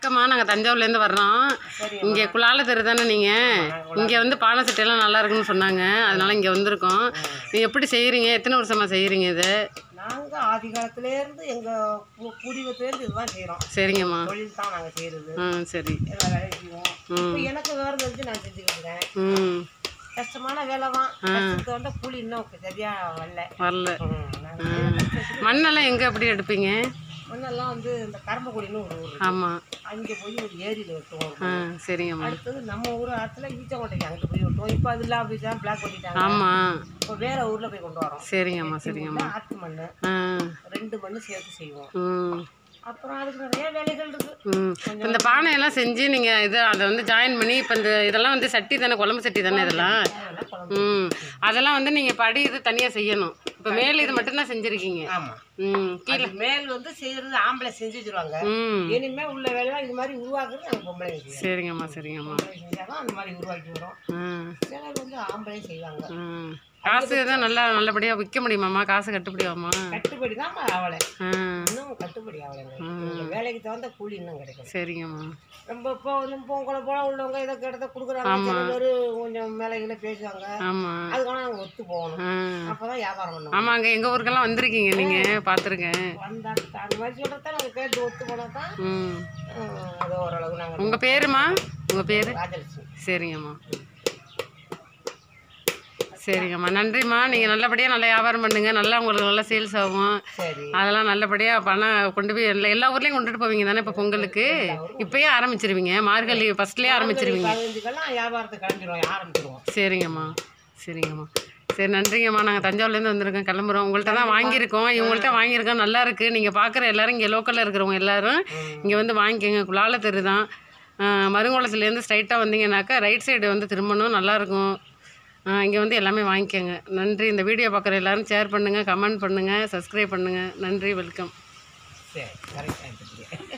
வணக்கம்மா நாங்கள் தஞ்சாவூர்லேருந்து வர்றோம் இங்கே குலால தெரு தானே நீங்கள் இங்கே வந்து பானை சட்டையெல்லாம் நல்லா இருக்குன்னு சொன்னாங்க அதனால இங்கே வந்திருக்கோம் நீங்கள் எப்படி செய்கிறீங்க எத்தனை வருஷமாக செய்கிறீங்க இது நாங்க ஆதி காலத்துல இருந்து எங்க கு- குடிவத்துல இருந்து இதுதான் செய்யறோம் சரிங்கம்மா தொழில் தான் நாங்க செய்யறது ஆ சரி எல்லா வேலையும் செய்வோம் இப்போ எனக்கு விவரம் தெரிஞ்சு நான் செஞ்சுக்கிட்டு இருக்கேன் ம் கஷ்டமான வேலை தான் கஷ்டத்துக்கு வந்தா கூலி இன்னும் சரியா வரல வரல ம், நாங்க செய்யற கஷ்டத்துக்கு மண்ணெல்லாம் எங்கே எப்படி எடுப்பீங்க முன்னெல்லாம் வந்து இந்த கரம்பக்குடின்னு ஒரு ஊர் ஆமாம் அங்கே போய் ஒரு ஏரியில் வெட்டுவோம் ஆ சரிங்கம்மா அடுத்தது நம்ம ஊர் ஆற்றுல ஈச்சங்கோட்டைக்கு அங்கே போய் வெட்டுவோம் இப்போ அது இல்லாம போய் பிளாக் பண்ணிட்டாங்க ஆமாம் இப்போ வேற ஊரில் போய் கொண்டு வரோம் சரிங்கம்மா சரிங்கம்மா ஆற்று மண் ஆ ரெண்டு மண் சேர்த்து செய்வோம் ம் அப்புறம் அதுக்கு நிறைய வேலைகள் இருக்கு ம் இப்ப இந்த பானையெல்லாம் செஞ்சு நீங்கள் இது அதை வந்து ஜாயின் பண்ணி இப்போ இந்த இதெல்லாம் வந்து சட்டி தானே குழம்பு சட்டி தானே இதெல்லாம் அதெல்லாம் குழம்பு ம் அதெல்லாம் வந்து நீங்கள் படி இது தனியாக செய்யணும் இப்போ மேல் இது மட்டும்தான் செஞ்சுருக்கீங்க ஆமாம் ம் கீழே அது மேல் வந்து செய்யறது ஆம்பளை செஞ்சு வச்சிருவாங்க ம் இனிமே உள்ள வேலை இது மாதிரி உருவாக்குறது நாங்கள் பொம்பளை செய்வோம் சரிங்கம்மா சரிங்கம்மா பொம்பளை செஞ்சாதான் அந்த மாதிரி உருவாக்கி வரும் ம் சிலர் வந்து ஆம்பளை செய்வாங்க ம் காசு தான் நல்லா நல்லபடியாக விற்க முடியுமாம்மா காசு கட்டுப்படியாமா கட்டுப்படி தான் ஆவலை ஆ இன்னும் கட்டுப்படி ஆகலைங்க இந்த வேலைக்கு தகுந்த கூலி இன்னும் கிடைக்கும் சரிங்கம்மா ரொம்ப இப்போ வந்து இப்போ உங்களை போல உள்ளவங்க இதை கிட்ட கொடுக்குறாங்க சில பேர் கொஞ்சம் மேலே கீழே பேசுவாங்க ஆமாம் அதுக்கான நாங்கள் ஒத்து போகணும் ஆ அப்பதான் வியாபாரம் பண்ணுவோம் ஆமாம் அங்கே எங்கள் ஊருக்கெல்லாம் வந்திருக்கீங்க நீங்கள் பார்த்துருக்கேன் வந்தாங்க அந்த மாதிரி சொல்கிறத நாங்கள் கேட்டு ஒத்து போனால் தான் ம் ஹம், அது ஓரளவு நாங்கள் உங்கள் பேருமா உங்கள் பேர் ராஜலட்சுமி சரிங்கம்மா சரிங்கம்மா நன்றிம்மா நீங்கள் நல்லபடியாக நல்லா வியாபாரம் பண்ணுங்க நல்லா உங்களுக்கு நல்லா சேல்ஸ் ஆகும் சரி அதெல்லாம் நல்லபடியாக பணம் கொண்டு போய் எல்லா எல்லா ஊர்லேயும் கொண்டுட்டு போவீங்க தானே இப்போ பொங்கலுக்கு இப்போயே ஆரம்பிச்சிருவீங்க மார்கழி ஃபஸ்ட்லேயே ஆரம்பிச்சிருவீங்க பதினஞ்சுக்கெல்லாம் வியாபாரத்தை கிளம்பிடுவோம் ஆரம்பிச்சிருவோம் சரிங்கம்மா சரிங்கம்மா சரி நன்றிங்கம்மா நாங்கள் தஞ்சாவூர்லேருந்து வந்திருக்கோம் கிளம்புறோம் உங்கள்கிட்ட தான் வாங்கியிருக்கோம் இவங்கள்ட்ட வாங்கியிருக்கோம் நல்லா இருக்குது நீங்கள் பார்க்குற எல்லாரும் இங்கே லோக்கலில் இருக்கிறவங்க எல்லாரும் இங்கே வந்து வாங்கிக்கோங்க குலால தெரு தான் மருங்குளத்துலேருந்து ஸ்ட்ரைட்டாக வந்தீங்கன்னாக்கா ரைட் சைடு வந்து திரும்பணும் நல்லாயிருக்கும் இங்கே வந்து எல்லாமே வாங்கிக்கோங்க நன்றி இந்த வீடியோ பார்க்குற எல்லாரும் ஷேர் பண்ணுங்கள் கமெண்ட் பண்ணுங்கள் சப்ஸ்கிரைப் பண்ணுங்கள் நன்றி வெல்கம் சரி கரெக்டாக